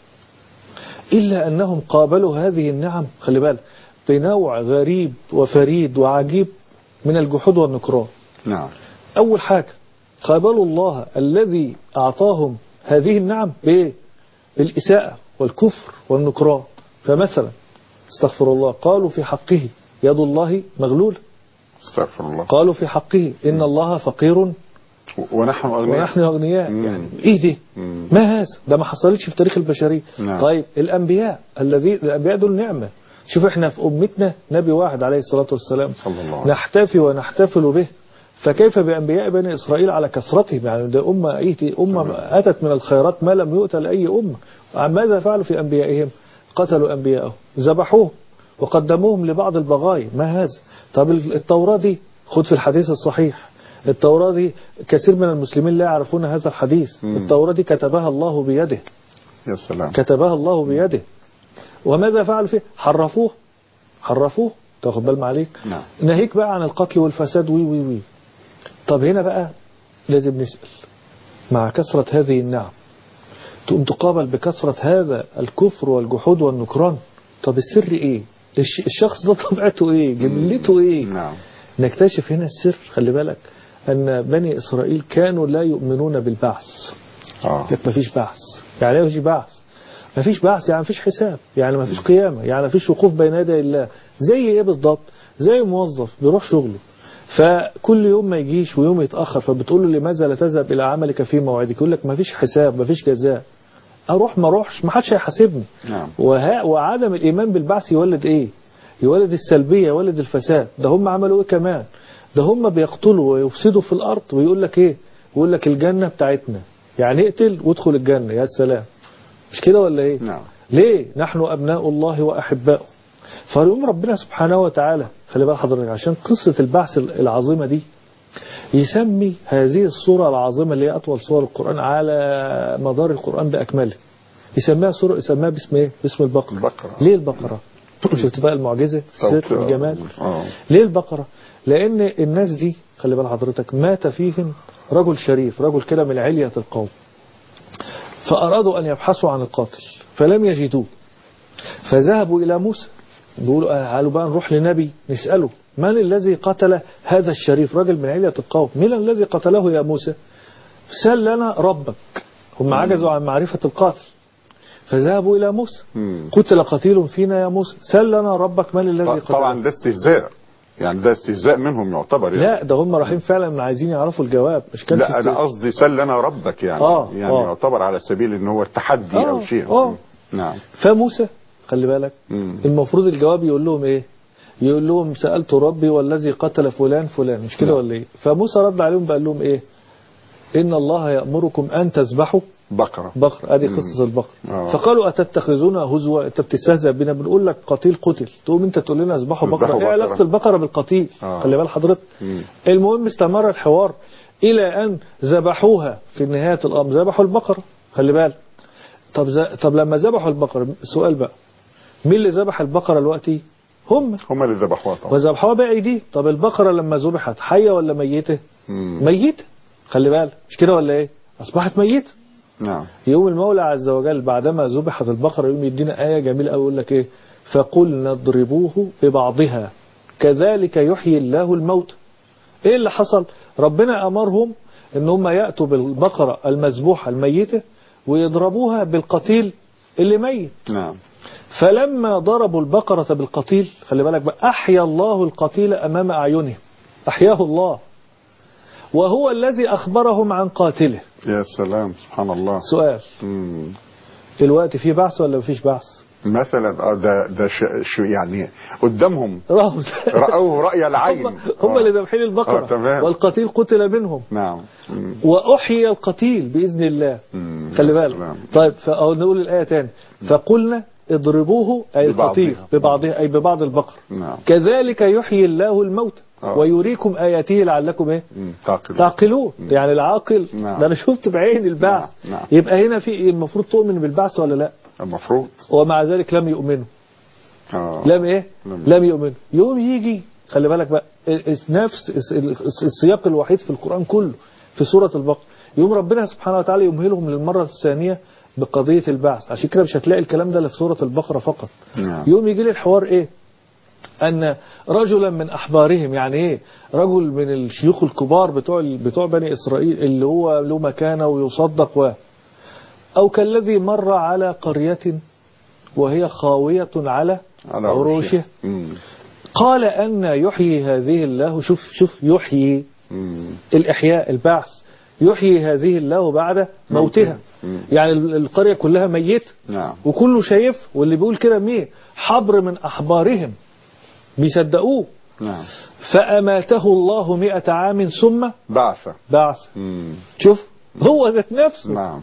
إلا أنهم قابلوا هذه النعم خلي بالك بنوع غريب وفريد وعجيب من الجحود والنكران نعم أول حاجة قابلوا الله الذي أعطاهم هذه النعم بإيه؟ بالإساءة والكفر والنكران فمثلا استغفر الله قالوا في حقه يد الله مغلولة استغفر الله قالوا في حقه إن الله فقير ونحن أغنياء ونحن أغنياء مم. يعني إيه دي مم. ما هذا ده ما حصلتش في تاريخ البشرية نعم. طيب الأنبياء الذي الأنبياء دول نعمة شوف احنا في أمتنا نبي واحد عليه الصلاة والسلام صلى الله عليه نحتفي ونحتفل به فكيف بأنبياء بني إسرائيل على كثرتهم يعني ده أمة إيه دي؟ أمة أتت من الخيرات ما لم يؤت لأي أمة ماذا فعلوا في أنبيائهم قتلوا أنبياءهم ذبحوهم وقدموهم لبعض البغايا ما هذا طب التوراة دي خد في الحديث الصحيح التوراة دي كثير من المسلمين لا يعرفون هذا الحديث مم. التوراة دي كتبها الله بيده يا سلام كتبها الله بيده وماذا فعلوا فيه حرفوه حرفوه تاخد بال عليك نعم ناهيك بقى عن القتل والفساد وي وي وي طب هنا بقى لازم نسأل مع كثرة هذه النعم تقوم تقابل بكثرة هذا الكفر والجحود والنكران طب السر ايه الش- الشخص ده طبيعته ايه جبلته ايه نعم نكتشف هنا السر خلي بالك أن بني إسرائيل كانوا لا يؤمنون بالبعث اه لك مفيش بعث يعني ايه مفيش بعث مفيش بعث يعني مفيش حساب يعني مفيش قيامة يعني مفيش وقوف بين يدي الله زي ايه بالضبط زي موظف بيروح شغله فكل يوم ما يجيش ويوم يتأخر فبتقول له لماذا لا تذهب إلى عملك في موعدك يقول لك مفيش حساب مفيش جزاء أروح ما أروحش ما حدش هيحاسبني نعم وها وعدم الإيمان بالبعث يولد إيه يولد السلبية يولد الفساد ده هم عملوا إيه كمان ده هم بيقتلوا ويفسدوا في الأرض ويقول لك إيه يقول لك الجنة بتاعتنا يعني اقتل وادخل الجنة يا سلام مش كده ولا إيه نعم ليه نحن أبناء الله وأحباؤه فيقوم ربنا سبحانه وتعالى خلي بال حضرتك عشان قصة البعث العظيمة دي يسمي هذه الصورة العظيمة اللي هي أطول صور القرآن على مدار القرآن بأكمله يسميها صورة يسميها باسم إيه؟ باسم البقرة البقرة. ليه البقرة؟ شفت بقى المعجزة صوت- الستر الجمال آه. ليه البقرة؟ لأن الناس دي خلي بال حضرتك مات فيهم رجل شريف رجل كده من علية القوم فأرادوا أن يبحثوا عن القاتل فلم يجدوه فذهبوا إلى موسى بيقولوا آه، تعالوا بقى نروح لنبي نسأله من الذي قتل هذا الشريف رجل من علية القوم من الذي قتله يا موسى سل لنا ربك هم عجزوا عن معرفة القاتل فذهبوا إلى موسى مم. قتل قتيل فينا يا موسى سل لنا ربك من الذي قتله طبعا ده استهزاء يعني ده استهزاء منهم يعتبر يعني لا ده هم رايحين فعلا عايزين يعرفوا الجواب مش كان لا انا قصدي سل لنا ربك يعني آه، يعني آه. يعتبر على سبيل ان هو التحدي آه، او شيء آه. نعم فموسى خلي بالك مم. المفروض الجواب يقول لهم ايه يقول لهم سألت ربي والذي قتل فلان فلان مش كده نعم. ولا ايه فموسى رد عليهم بقى لهم ايه إن الله يأمركم أن تذبحوا بقرة بقر ادي قصة البقر آه. فقالوا أتتخذون هزوا أنت بتستهزئ بنا بنقول لك قتيل قتل تقوم أنت تقول لنا اذبحوا اذبحوا بقرة إيه بقرة. علاقة البقرة بالقتيل آه. خلي بال حضرتك مم. المهم استمر الحوار إلى أن ذبحوها في نهاية الأمر ذبحوا البقرة خلي بالك طب ز... طب لما ذبحوا البقرة السؤال بقى مين اللي ذبح البقرة دلوقتي هم هم اللي ذبحوها طبعا وذبحوها بأيديه طب البقرة لما ذبحت حية ولا ميتة مم. ميتة خلي بالك مش كده ولا ايه أصبحت ميتة نعم يوم المولى عز وجل بعدما ذبحت البقرة يوم يدينا آية جميلة قوي يقول لك إيه فقلنا اضربوه ببعضها كذلك يحيي الله الموت إيه اللي حصل ربنا أمرهم إن هم يأتوا بالبقرة المذبوحة الميتة ويضربوها بالقتيل اللي ميت نعم فلما ضربوا البقرة بالقتيل خلي بالك بقى أحيا الله القتيل أمام أعينهم أحياه الله وهو الذي أخبرهم عن قاتله يا سلام سبحان الله سؤال مم. الوقت فيه بعث ولا مفيش بعث مثلا اه ده ده ش- شو يعني قدامهم رأوا رأوه رأي العين هم, هم آه. اللي ذابحين آه، البقرة تمام. والقتيل قتل منهم نعم مم. وأحيي القتيل بإذن الله مم. خلي يا بالك سلام. طيب فأو نقول الآية تاني فقلنا اضربوه أي ببعضها. القتيل ببعضها أي ببعض البقر نعم كذلك يحيي الله الموت آه. ويريكم آياته لعلكم إيه مم. تعقل تعقلون يعني العاقل نعم. ده أنا شفت بعين البعث نعم. نعم. يبقى هنا في إيه؟ المفروض تؤمن بالبعث ولا لا المفروض ومع ذلك لم يؤمنوا آه. لم ايه لم. لم يؤمن يوم يجي خلي بالك بقى اس- نفس اس- الس- السياق الوحيد في القرآن كله في سورة البقرة يوم ربنا سبحانه وتعالى يمهلهم للمرة الثانية بقضية البعث عشان كده مش هتلاقي الكلام ده اللي في سورة البقرة فقط نعم يوم يجي لي الحوار ايه ان رجلا من احبارهم يعني ايه رجل من الشيوخ الكبار بتوع بتوع بني اسرائيل اللي هو له مكانه ويصدق و او كالذي مر على قرية وهي خاوية على على عروشه مم. قال أن يحيي هذه الله شوف شوف يحيي مم. الإحياء البعث يحيي هذه الله بعد موتها مم. يعني ال- القرية كلها ميت نعم وكله شايف واللي بيقول كده مين حبر من أحبارهم بيصدقوه نعم فأماته الله مئة عام ثم بعثة بعث مم. شوف هو ذات نفسه نعم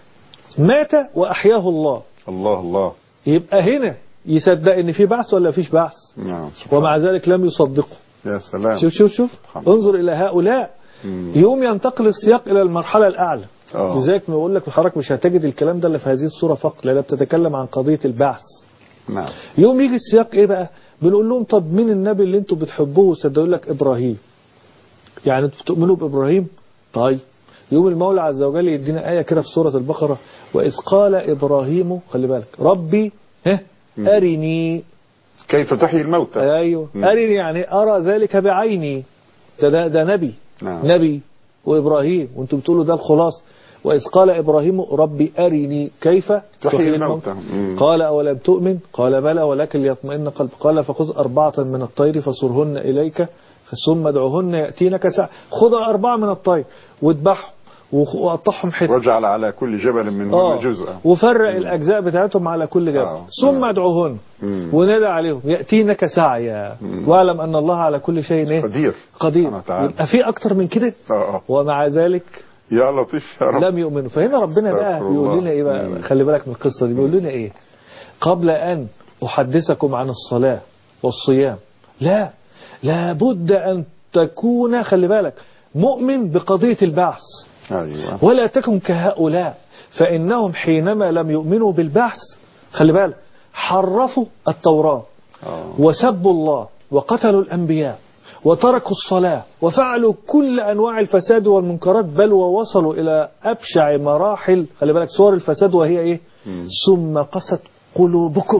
مات وأحياه الله الله الله يبقى هنا يصدق ان في بعث ولا فيش بعث نعم سبحان ومع ذلك لم يصدقه يا سلام شوف شوف شوف سبحان الله. انظر إلى هؤلاء مم. يوم ينتقل السياق إلى المرحلة الأعلى آه. لذلك ما بقول لك حضرتك مش هتجد الكلام ده اللي في هذه الصورة فقط لأنها بتتكلم عن قضية البعث نعم يوم يجي السياق إيه بقى بنقول لهم طب مين النبي اللي انتوا بتحبوه وصدقوا لك إبراهيم يعني انتوا بتؤمنوا بإبراهيم طيب يوم المولى عز وجل يدينا آية كده في سورة البقرة وإذ قال إبراهيم خلي بالك ربي ها مم. أرني كيف تحيي الموتى ايوه مم. ارني يعني ارى ذلك بعيني ده ده, ده نبي نعم. نبي وابراهيم وانتم بتقولوا ده الخلاص واذ قال ابراهيم ربي ارني كيف تحيي الموتى مم. قال اولم تؤمن قال بلى ولكن ليطمئن قلب قال فخذ اربعه من الطير فصرهن اليك ثم ادعوهن ياتينك ساعه خذ اربعه من الطير واذبحهم وخ- وقطعهم حتت واجعل على كل جبل منهن اه جزءا وفرق الاجزاء بتاعتهم على كل جبل آه. ثم آه. ادعوهن مم. ونادى عليهم يأتينك سعيا مم. واعلم أن الله على كل شيء إيه؟ قدير قدير سبحانه وتعالى. يبقى في أكتر من كده اه اه ومع ذلك يا لطيف يا رب لم يؤمنوا فهنا ربنا بقى استغفر بيقول الله. لنا إيه بقى مم. خلي بالك من القصة دي بيقول لنا إيه قبل أن أحدثكم عن الصلاة والصيام لا لابد أن تكون خلي بالك مؤمن بقضية البعث ايوه ولا تكن كهؤلاء فإنهم حينما لم يؤمنوا بالبعث خلي بالك حرفوا التوراة آه. وسبوا الله وقتلوا الأنبياء وتركوا الصلاة وفعلوا كل أنواع الفساد والمنكرات بل ووصلوا إلى أبشع مراحل خلي بالك صور الفساد وهي إيه ثم قست قلوبكم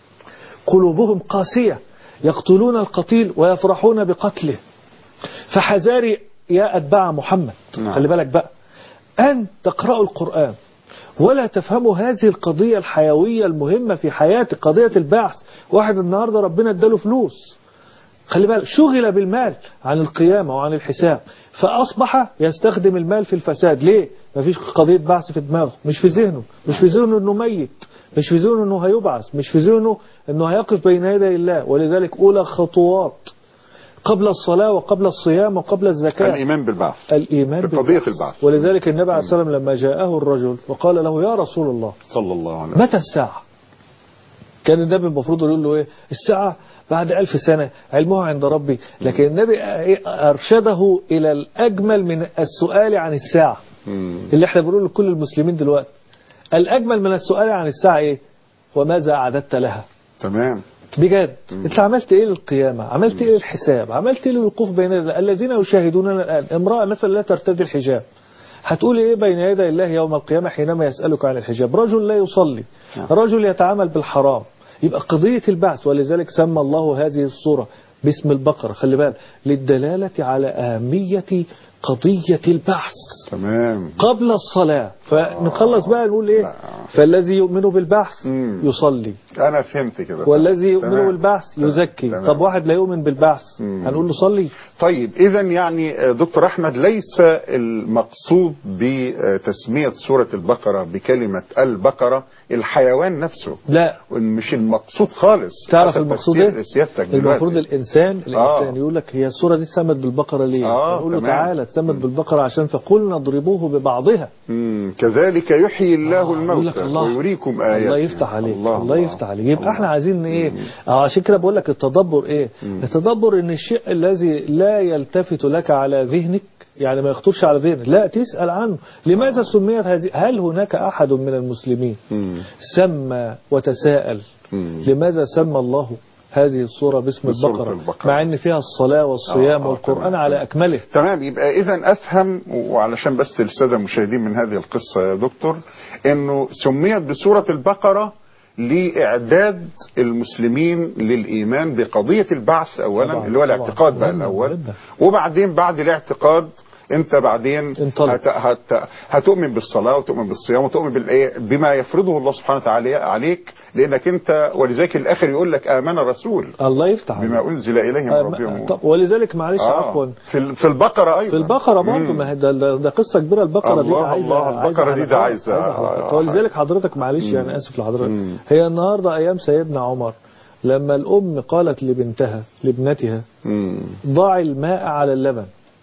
قلوبهم قاسية يقتلون القتيل ويفرحون بقتله فحذاري يا أتباع محمد نعم. خلي بالك بقى أن تقرأوا القرآن ولا تفهموا هذه القضية الحيوية المهمة في حياتك قضية البعث واحد النهاردة ربنا اداله فلوس خلي بالك شغل بالمال عن القيامة وعن الحساب فأصبح يستخدم المال في الفساد ليه؟ مفيش قضية بعث في دماغه مش في ذهنه مش في ذهنه انه ميت مش في ذهنه انه هيبعث مش في ذهنه انه هيقف بين يدي الله ولذلك أولى خطوات قبل الصلاة وقبل الصيام وقبل الزكاة الايمان بالبعث الإيمان بقضية بالبعث. البعث. ولذلك النبي عليه الصلاة والسلام لما جاءه الرجل وقال له يا رسول الله صلى الله عليه وسلم متى الساعة كان النبي المفروض يقول له ايه الساعة بعد ألف سنة علمها عند ربي لكن النبي أرشده إلى الأجمل من السؤال عن الساعة مم. اللي احنا بنقول لكل المسلمين دلوقتي الأجمل من السؤال عن الساعة ايه وماذا أعددت لها تمام بجد انت عملت ايه للقيامة عملت ايه للحساب عملت ايه للوقوف بين يدي- الذين يشاهدوننا الآن امرأة مثلا لا ترتدي الحجاب هتقول ايه بين يدي الله يوم القيامة حينما يسألك عن الحجاب رجل لا يصلي رجل يتعامل بالحرام يبقى قضية البعث ولذلك سمى الله هذه الصورة باسم البقرة خلي بالك للدلالة على أهمية قضية البعث تمام قبل الصلاة فنخلص بقى نقول ايه لا. فالذي يؤمن بالبعث مم. يصلي انا فهمت كده والذي يؤمن تمام. بالبعث تمام. يزكي تمام. طب واحد لا يؤمن بالبعث مم. هنقول له صلي طيب اذا يعني آه، دكتور احمد ليس المقصود بتسميه سوره البقره بكلمه البقره الحيوان نفسه لا مش المقصود خالص تعرف حسب المقصود تفسير ايه سيادتك دلوقتي. المفروض الانسان الانسان آه. يقول لك هي السوره دي اتسمت بالبقره ليه آه، نقول له تمام. تعالى اتسمت بالبقره عشان فقلنا اضربوه ببعضها مم. كذلك يحيي الله آه، يقول لك الموتى الله ويريكم اياته الله يفتح عليك الله, الله, يفتح عليك يبقى الله. احنا عايزين ايه آه، عشان كده بقول لك التدبر ايه التدبر ان الشيء الذي لا يلتفت لك على ذهنك يعني ما يخطرش على ذهنك لا تسأل عنه لماذا سميت هذه هل هناك أحد من المسلمين مم. سمى وتساءل مم. لماذا سمى الله هذه الصورة باسم بسورة البقرة البقرة. مع ان فيها الصلاة والصيام آه، والقرآن تمام. على أكمله تمام يبقى اذا افهم وعلشان بس الساده المشاهدين من هذه القصه يا دكتور انه سميت بسوره البقره لاعداد المسلمين للايمان بقضيه البعث اولا طبعاً، اللي هو طبعاً. الاعتقاد بقى مهم، الاول مهم. وبعدين بعد الاعتقاد انت بعدين انطلق. هت هت هتؤمن بالصلاه وتؤمن بالصيام وتؤمن بالايه بما يفرضه الله سبحانه وتعالى عليك لانك انت ولذلك الاخر يقول لك امن الرسول الله يفتح عليك. بما انزل اليه من آه، ربهم طب ولذلك معلش آه، عفوا في ال- في البقره ايضا في البقرة برضه مم. ما هي ده, ده, ده قصة كبيرة البقرة دي الله، عايزة الله، البقرة دي ده حلقات، عايزة- حلقات. آه، ولذلك حضرتك معلش يعني آسف لحضرتك مم. هي النهاردة أيام سيدنا عمر لما الأم قالت لبنتها لابنتها مم. ضع الماء على اللبن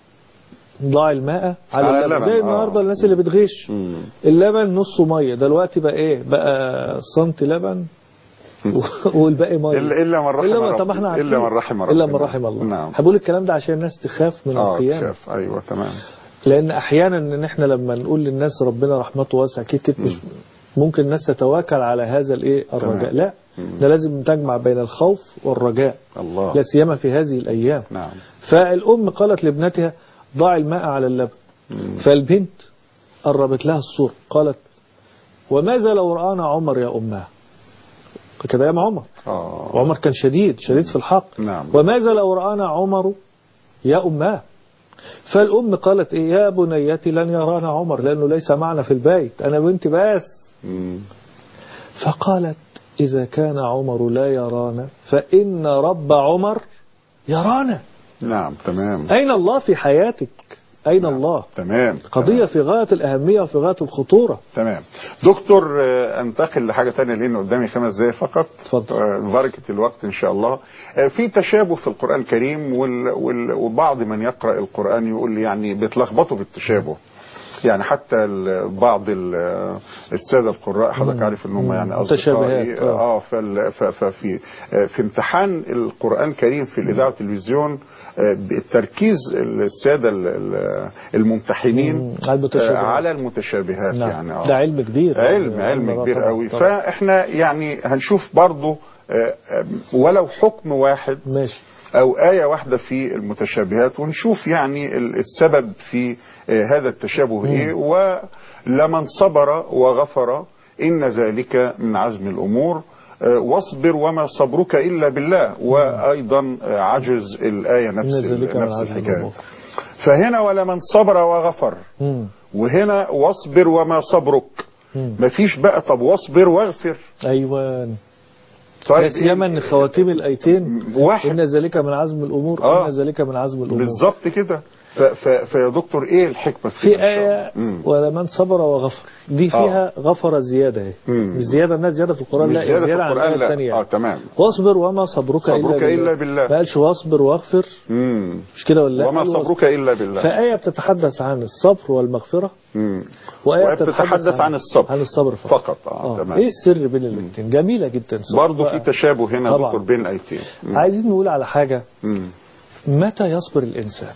ضع الماء على, على اللبن, اللبن، زي آه. النهارده الناس اللي بتغش مم. اللبن نصه ميه دلوقتي بقى ايه بقى سنتي لبن والباقي ميه الا الا من رحم الا ما ربي. طب احنا عارفين الا من رحم ربي الا من رحم الله نعم هقول الكلام ده عشان الناس تخاف من اه القيامه شاف ايوه تمام لان احيانا ان احنا لما نقول للناس ربنا رحمته واسعه اكيد كده مش ممكن الناس تتواكل على هذا الايه الرجاء تمام. لا ده لازم تجمع بين الخوف والرجاء الله لا سيما في هذه الايام نعم فالام قالت لابنتها ضع الماء على اللبن مم. فالبنت قربت لها الصورة قالت وماذا لو رآنا عمر يا أمها كده أيام عمر اه وعمر كان شديد شديد في الحق نعم. وماذا لو رآنا عمر يا أماه فالأم قالت إيه يا بنيتي لن يرانا عمر لأنه ليس معنا في البيت أنا بنتي بس مم. فقالت إذا كان عمر لا يرانا فإن رب عمر يرانا نعم تمام أين الله في حياتك أين الله تمام قضية في غاية الأهمية وفي غاية الخطورة تمام دكتور آه، انتقل لحاجة تانية لأن قدامي خمس دقايق فقط اتفضل. آه، بركة الوقت إن شاء الله آه، في تشابه في القرآن الكريم وال... وال... وبعض من يقرأ القرآن يقول يعني بيتلخبطوا بالتشابه يعني حتى ال- بعض ال- الساده القراء حضرتك عارف ان هم يعني متشابهات، اصدقائي آه. اه فال- ف- ففي في امتحان القران الكريم في الاذاعه والتلفزيون آه، التركيز الساده ال- ال- الممتحنين مم. على المتشابهات. آه، على المتشابهات نعم يعني آه. ده علم كبير علم علم آه، كبير طبعاً، قوي طبعاً. فاحنا يعني هنشوف برضه آه، آه، ولو حكم واحد ماشي أو آية واحدة في المتشابهات ونشوف يعني ال- السبب في آه، هذا التشابه إيه ولمن صبر وغفر إن ذلك من عزم الأمور آه، واصبر وما صبرك إلا بالله وأيضا آه، عجز الآية نفس إن ذلك من نفس عزم الحكاية الأمور. فهنا ولمن صبر وغفر مم. وهنا واصبر وما صبرك مم. مفيش بقى طب واصبر واغفر ايوه طيب لا سيما ان خواتيم الايتين واحد ان ذلك من عزم الامور آه. ان ذلك من عزم الامور بالظبط كده ف- ف- فيا دكتور ايه الحكمه في كده إن شاء آية الله؟ مم. ولمن صبر وغفر دي فيها غفر زيادة اهي مم. مش زيادة الناس زيادة في القرآن مش لا زيادة في زيادة عن القرآن الآية لا الثانية اه تمام واصبر وما صبرك, صبرك إلا, إلا بالله. بالله. ما قالش واصبر واغفر مم. مش كده ولا لا وما قال واصبر. صبرك الا بالله فآية بتتحدث عن الصبر والمغفرة مم. وآية وآية بتتحدث عن الصبر. عن الصبر فقط, فقط اه آه. تمام ايه السر بين الاثنين جميلة جدا برضه في بقى. تشابه هنا طبعاً. دكتور بين الايتين مم. عايزين نقول على حاجة مم. متى يصبر الإنسان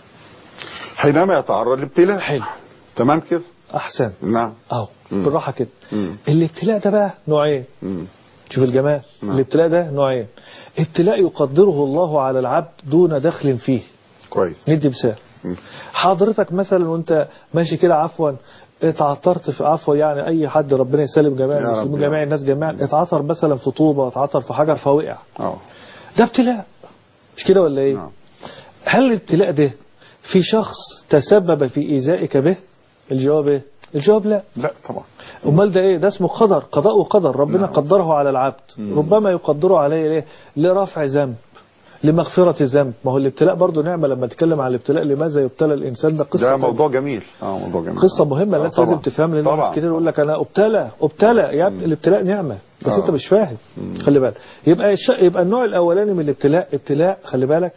حينما يتعرض لابتلاء حلو تمام كده أحسن نعم أهو مم. بالراحة كده مم. الابتلاء ده بقى نوعين مم. شوف الجمال نعم. الابتلاء ده نوعين ابتلاء يقدره الله على العبد دون دخل فيه كويس ندي مثال مم. حضرتك مثلا وانت ماشي كده عفوا اتعثرت في عفوا يعني اي حد ربنا يسلم جميع يا رب المسلمين يا جميع رب. الناس جميعا اتعثر مثلا في طوبه اتعثر في حجر فوقع اه ده ابتلاء مش كده ولا ايه نعم. هل الابتلاء ده في شخص تسبب في ايذائك به الجواب ايه الجواب لا لا طبعا امال ده ايه ده اسمه قدر قضاء وقدر ربنا نعم. قدره على العبد مم. ربما يقدره عليه ليه لرفع ذنب لمغفرة ذنب ما هو الابتلاء برضه نعمة لما نتكلم عن الابتلاء لماذا يبتلى الإنسان ده قصة ده تانية. موضوع جميل اه موضوع جميل قصة مهمة آه، الناس طبعاً. لازم تفهم لأن طبعاً. ناس كتير يقول لك أنا ابتلى ابتلى يا ابني الابتلاء نعمة بس آه. أنت مش فاهم خلي بالك يبقى الش... يبقى النوع الأولاني من الابتلاء ابتلاء خلي بالك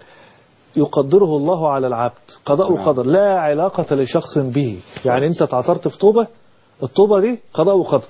يقدره الله على العبد قضاء نعم. وقدر لا علاقة لشخص به يعني أنت اتعثرت في طوبة الطوبة دي قضاء وقدر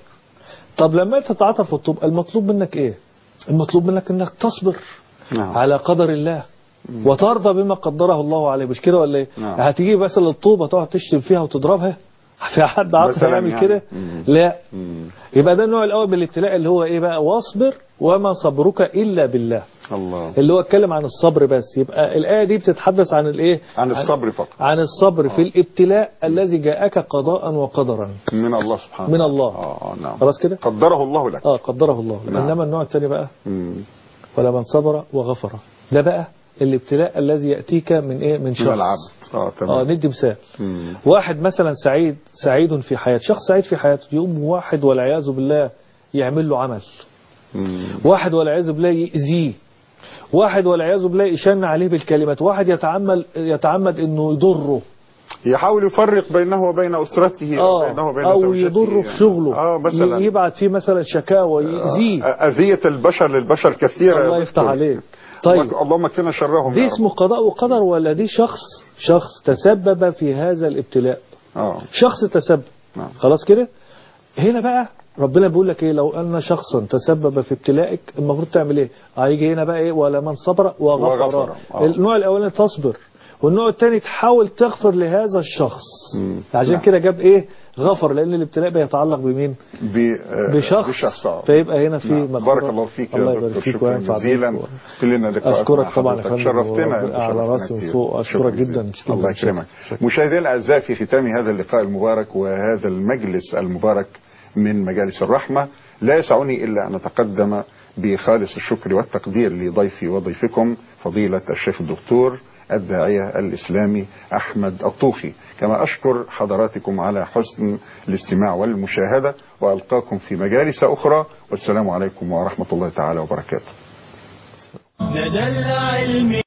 طب لما أنت تتعثر في الطوبة المطلوب منك إيه المطلوب منك أنك تصبر نعم. على قدر الله وترضى بما قدره الله عليه مش كده ولا ايه نعم. هتيجي مثلا الطوبه تقعد تشتم فيها وتضربها في حد عاقل مثلاً يعمل يعني. كده مم. لا مم. يبقى ده النوع الاول من الابتلاء اللي هو ايه بقى واصبر وما صبرك الا بالله الله اللي هو اتكلم عن الصبر بس يبقى الايه دي بتتحدث عن الايه عن الصبر فقط عن الصبر في الابتلاء الذي جاءك قضاء وقدرا من الله سبحانه من الله. اه آه، نعم خلاص كده قدره الله لك اه قدره الله نعم. انما النوع الثاني بقى مم. ولمن صبر وغفر ده بقى الابتلاء الذي ياتيك من ايه من شخص من العبد اه اه تمام ندي مثال مم. واحد مثلا سعيد سعيد في حياته شخص سعيد في حياته يقوم واحد والعياذ بالله يعمل له عمل مم. واحد والعياذ بالله يأذيه واحد والعياذ بالله يشن عليه بالكلمات واحد يتعمد يتعمد انه يضره يحاول يفرق بينه وبين اسرته اه بينه وبين او زوجته يضره في شغله اه مثلا ي- يبعت فيه مثلا شكاوى يأذيه آه، أذية البشر للبشر كثيرة يا الله دكتور. يفتح عليك طيب اللهم اكفنا شرهم دي يا رب. اسمه قضاء وقدر ولا دي شخص شخص تسبب في هذا الابتلاء اه شخص تسبب نعم. خلاص كده هنا بقى ربنا بيقول لك ايه لو ان شخصا تسبب في ابتلائك المفروض تعمل ايه هيجي هنا بقى ايه ولا من صبر وغفر, وغفر. آه. النوع الاولاني تصبر والنوع الثاني تحاول تغفر لهذا الشخص مم. عشان نعم. كده جاب ايه غفر لان الابتلاء بيتعلق بمين ب- آه، بشخص, بشخص آه. فيبقى هنا في نعم. مغفرة. بارك الله فيك الله يا يبارك دكتور فيك شكرا وينفع جزيلا بيك. كلنا لقاء أشكرك طبعا يا فندم شرفتنا ورب- على شرفتنا راسي كتير. وفوق. أشكرك شكراً جداً. جزيلاً. شكراً. الله يكرمك شكراً. مشاهدينا الاعزاء في ختام هذا اللقاء المبارك وهذا المجلس المبارك من مجالس الرحمه لا يسعني الا ان اتقدم بخالص الشكر والتقدير لضيفي وضيفكم فضيله الشيخ الدكتور الداعية الإسلامي أحمد الطوخي كما أشكر حضراتكم على حسن الاستماع والمشاهدة وألقاكم في مجالس أخرى والسلام عليكم ورحمة الله تعالى وبركاته ندى العلم